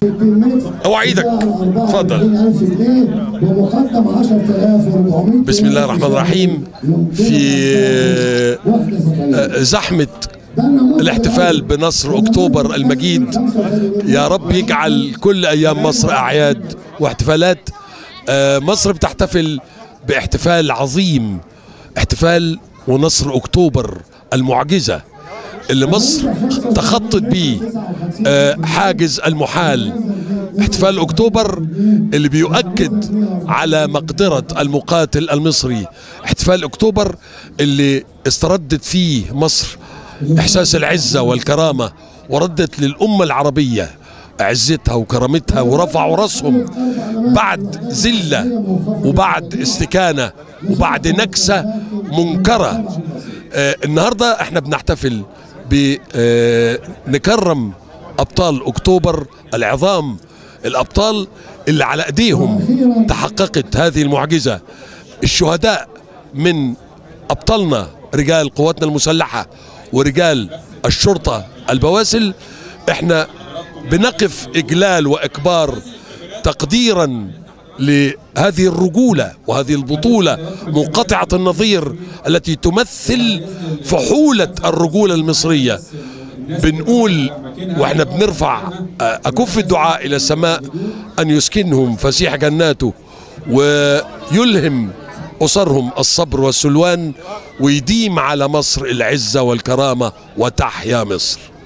اوعى ايدك اتفضل بمقدم 10400 بسم الله الرحمن الرحيم في زحمة الاحتفال بنصر اكتوبر المجيد يا رب يجعل كل ايام مصر اعياد واحتفالات آه، مصر بتحتفل باحتفال عظيم احتفال ونصر اكتوبر المعجزه اللي مصر تخطت بيه آه، حاجز المحال احتفال اكتوبر اللي بيؤكد على مقدره المقاتل المصري احتفال اكتوبر اللي استردت فيه مصر احساس العزه والكرامه وردت للامه العربيه عزتها وكرامتها ورفعوا راسهم بعد ذله وبعد استكانه وبعد نكسه منكره آه النهارده احنا بنحتفل بنكرم ابطال اكتوبر العظام الابطال اللي على ايديهم تحققت هذه المعجزه الشهداء من ابطالنا رجال قواتنا المسلحه ورجال الشرطه البواسل احنا بنقف اجلال واكبار تقديرا لهذه الرجوله وهذه البطوله منقطعه النظير التي تمثل فحوله الرجوله المصريه بنقول واحنا بنرفع اكف الدعاء الى السماء ان يسكنهم فسيح جناته ويلهم اسرهم الصبر والسلوان ويديم على مصر العزه والكرامه وتحيا مصر